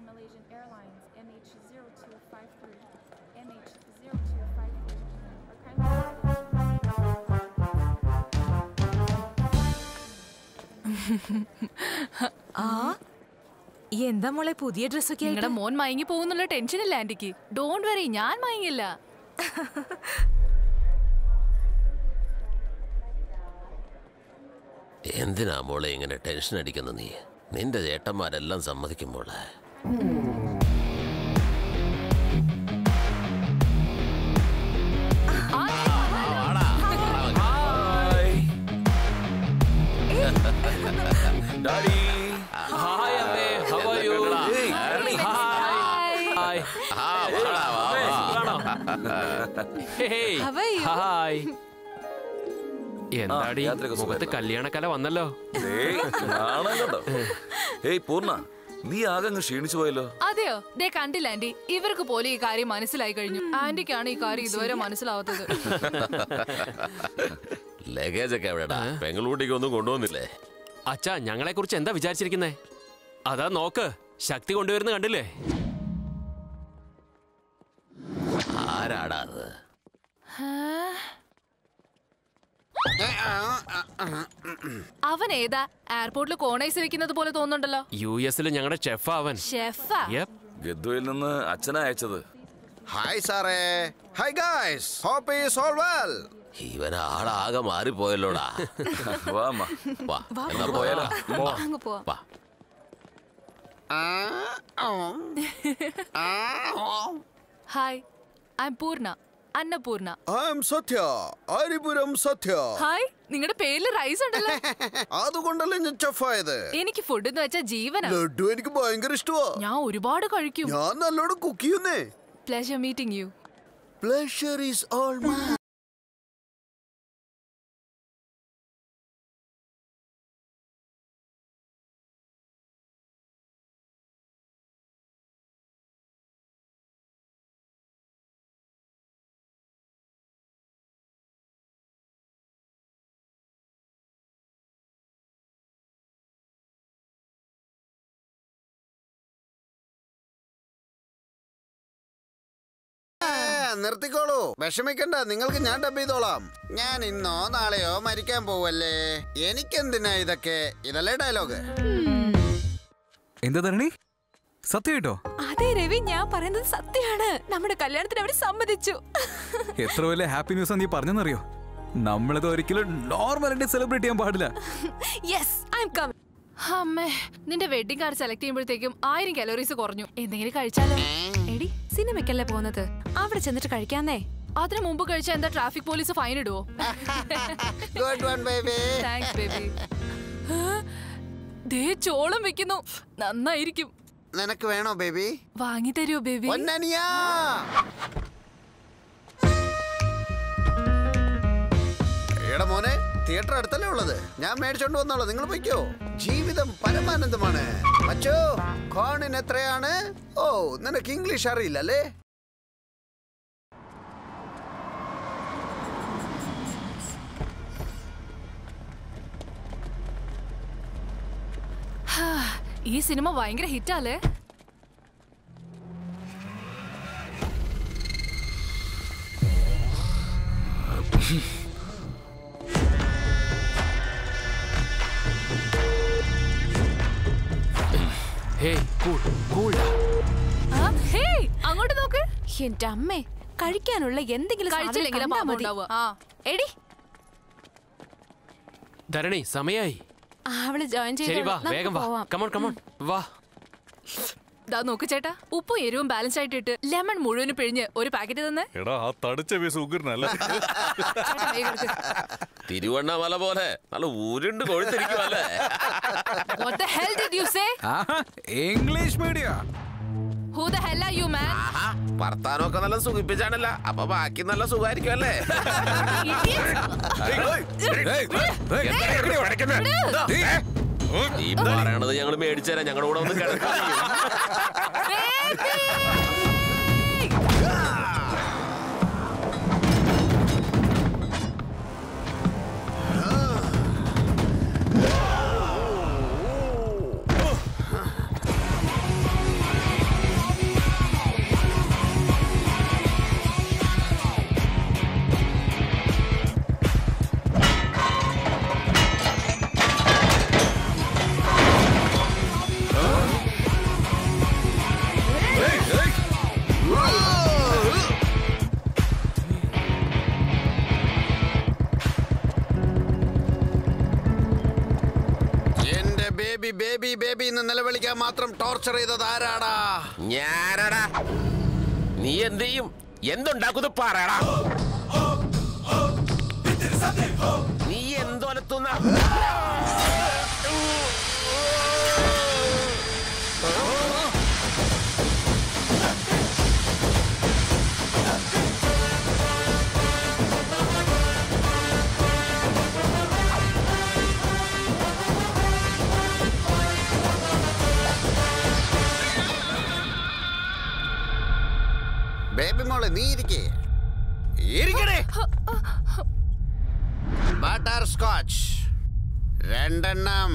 Malaysian Airlines MH0253, MH0253 are kindly ആ എന്താ മോളെ പുതിയ ഡ്രസ്സൊക്കെ നിങ്ങളുടെ മോൻ മയങ്ങി പോകുന്നുള്ള ടെൻഷനില്ല ആന്റിക്ക് ഡോണ്ട് വറി ഞാൻ മയങ്ങില്ല എന്തിനാ മോളെ ഇങ്ങനെ ടെൻഷൻ അടിക്കുന്ന നീ നിന്റെ ചേട്ടന്മാരെല്ലാം സമ്മതിക്കും മോളെ ഡാഡി ഹായ് അമ്മേ ഹൗ ആർ യു ഹായ് ആ, വാടാ, വാ, വാ. Hey How are you? Hi എന്താടി ആ, യാത്രയൊക്കെ മുഖത്ത് സുഖമായിരുന്നോ? കല്യാണക്കല വന്നല്ലോ ഏയ്, നാണം കണ്ടോ ഏയ് പൂർണ്ണ നീ ആകെ അങ്ങ് ക്ഷീണിച്ചു പോയല്ലോ അതെയോ ദേ കണ്ടില്ല ആന്റി ഇവർക്ക് പോലും ഈ കാര്യം മനസ്സിലായി കഴിഞ്ഞു ആന്റിക്കാണ് ഈ കാര്യം ഇതുവരെ മനസ്സിലാവാത്തത് ലഗേജ് ഒക്കെ എവിടെടാ പെങ്ങളൂട്ടിക്ക് ഒന്നും കൊണ്ടുവന്നില്ലേ അച്ഛാ ഞങ്ങളെ കുറിച്ച് എന്താ വിചാരിച്ചിരിക്കുന്നേ അതാ നോക്ക് ശക്തി കൊണ്ടുവരുന്ന കണ്ടില്ലേ ആരാടാ അത് അവൻ ഏതാ എയർപോർട്ടിൽ കോണൈസ് വെക്കുന്നത് പോലെ തോന്നുന്നുണ്ടല്ലോ യു എസിൽ ഞങ്ങളുടെ ഷെഫ് അവൻ ഷെഫാ Yep. ഗദ്വയിൽ നിന്ന് അച്ഛനാ അയച്ചത് ഹായ് സാറേ hi guys hope is all well ഇവൻ ആളാകെ മാറിപ്പോയല്ലോടാ വാ അമ്മ വാ എന്നാ പോയാലോ അങ്ങ് പോവാം വാ hi I am Poorna Annapoorna I am Sathya Aripuram Sathya hi നിങ്ങളുടെ പേരിൽ റൈസ് ഉണ്ടല്ലോ അതുകൊണ്ടല്ലേ ഞാൻ ചെഫായത് എനിക്ക് ഫുഡ് എന്ന് വെച്ചാൽ ജീവനാ ലഡു എനിക്ക് ഭയങ്കര ഇഷ്ടമാ ഞാൻ ഒരുപാട് കഴിക്കും ഞാൻ നല്ലോണം കുക്ക് ചെയ്യുന്നേ pleasure meeting you pleasure is all my നിർത്തിക്കോളൂ വിഷമിക്കണ്ട നിങ്ങൾക്ക് ഞാൻ ഡബ് ചെയ്തോളാം ഞാൻ ഇന്നോ നാളെയോ മരിക്കാൻ പോവല്ലേ എനിക്കെന്തിനാ ഇതൊക്കെ ഇതല്ലേ ഡയലോഗ് എന്താ തരണി സത്യം കേട്ടോ അതെ രവി ഞാൻ പറയുന്നത് സത്യമാണ് നമ്മുടെ കല്യാണത്തിന് അവര് സമ്മതിച്ചു എത്ര വലിയ ഹാപ്പി ന്യൂസ് നീ പറഞ്ഞെന്നറിയോ നമ്മളത് ഒരിക്കലും നോർമലായിട്ട് സെലിബ്രേറ്റ് ചെയ്യാൻ പാടില്ല യെസ് ഐ എം കം അമ്മേ നിന്റെ വെഡിങ് കാർഡ് സെലക്ട് ചെയ്യുമ്പോഴത്തേക്കും ആയിരം കലോറീസ് കുറഞ്ഞു എന്തെങ്കിലും കഴിച്ചാലോ എടി സിനിമയ്ക്കല്ലേ പോകുന്നത് അവിടെ ചെന്നിട്ട് കഴിക്കാന്നേ അതിനു മുമ്പ് കഴിച്ചാൽ എന്താ ട്രാഫിക് പോലീസ് ഫൈൻ ഇടുവോ good one baby thanks baby ദേ ചോളം വെക്കുന്നു നന്നായിരിക്കും നിനക്ക് വേണോ ബേബി വാങ്ങി തരുമോ ബേബി പൊന്നനിയാ എടാ മോനെ തിയേറ്റർ അടുത്തല്ലേ ഉള്ളത് ഞാൻ മേടിച്ചോണ്ട് വന്നോളാം നിങ്ങൾ പൊയ്ക്കോ ജീവിതം പരമാനന്ദമാണ് അച്ചോ കോണിന് എത്രയാണ് ഓ നിനക്ക് ഇംഗ്ലീഷ് അറിയില്ല അല്ലേ ഈ സിനിമ ഭയങ്കര ഹിറ്റാലേ ഹേയ് കൂൾ കൂൾ ഹേയ് അങ്ങോട്ട് നോക്ക് എന്റെ അമ്മേ കഴിക്കാനുള്ള എന്തെങ്കിലും സാധനം കഴിച്ചില്ലെങ്കിലും കണ്ടാ പാപം മതി. ഉണ്ടാവുക ആ എടി ധരണി സമയായി അവള് ജോയിൻ ശരി വാ ചെയ്ത് വേഗം വാ പോവാം കമോൺ കമോൺ വാ ദാ നോക്ക് ചേട്ടാ ഉപ്പും എരിവും ബാലൻസ് ആയിട്ട് ഇട്ട് ലെമൺ മുഴുവനും പിഴിഞ്ഞ് ഒരു പാക്കറ്റ് തന്നെ എടാ ആ തടിച്ച പീസ് ഉഗ്രനല്ല തിരുവണ്ണാമല പോലെ നല്ല ഉരുണ്ട് കൊഴുത്തിരിക്കുമല്ലേ What the hell did you say? English medium Who the hell are you, man? ആഹാ വർത്താനമൊക്കെ നല്ല സുഖിപ്പിച്ചാണല്ല അപ്പൊ ബാക്കി നല്ല സുഖമായിരിക്കും അല്ലേ ഈ പറയണത് ഞങ്ങൾ മേടിച്ചുതരാം ഞങ്ങളുടെ കൂടെ ഒന്ന് കിടക്കാൻ ബേബി ബേബി ബേബി എന്ന് നിലവിളിക്കാൻ മാത്രം ടോർച്ചർ ചെയ്തത് ആരാടാ ഞാനടാ നീ എന്ത് ചെയ്യും എന്തുണ്ടാക്കുന്നു പറയടാ നീ എന്തോലത്തുന്ന ബേബി മോളെ നീ ഇരിക്കേ ഇരിക്കണേ ബട്ടർ സ്കോച്ച് രണ്ടെണ്ണം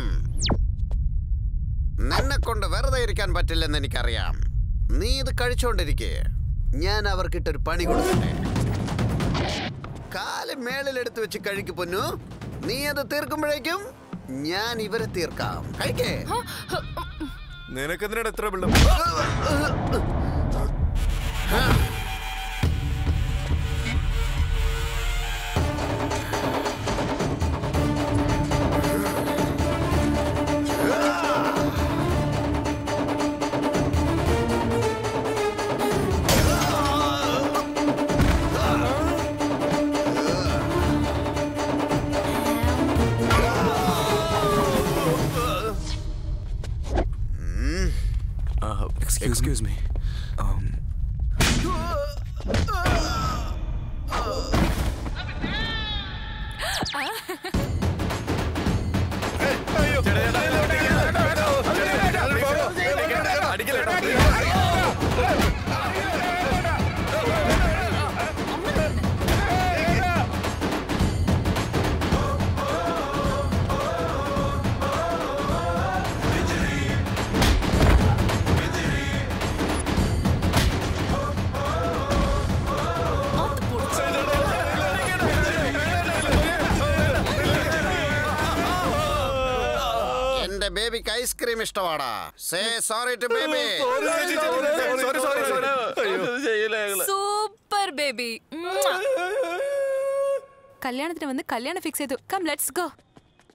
നിന്നെ കൊണ്ട് വെറുതെ ഇരിക്കാൻ പറ്റില്ലെന്ന് എനിക്കറിയാം നീ ഇത് കഴിച്ചോണ്ടിരിക്കേ ഞാൻ അവർക്കിട്ടൊരു പണി കൊടുക്കട്ടെ കാല് മേളിലെടുത്ത് വെച്ച് കഴിക്കു പൊന്നു നീ അത് തീർക്കുമ്പോഴേക്കും ഞാൻ ഇവരെ തീർക്കാം കഴിക്കേ നിനക്കെന്തിനാണ് എത്ര വെള്ളം എക്സ്ക്യൂസ് മീ എന്റെ ബേബിക്ക് ഐസ്ക്രീം ഇഷ്ടമാടാ say sorry to baby super baby കല്യാണത്തിന് വന്ന് കല്യാണം ഫിക്സ് ചെയ്തു കം ലെറ്റ്സ് ഗോ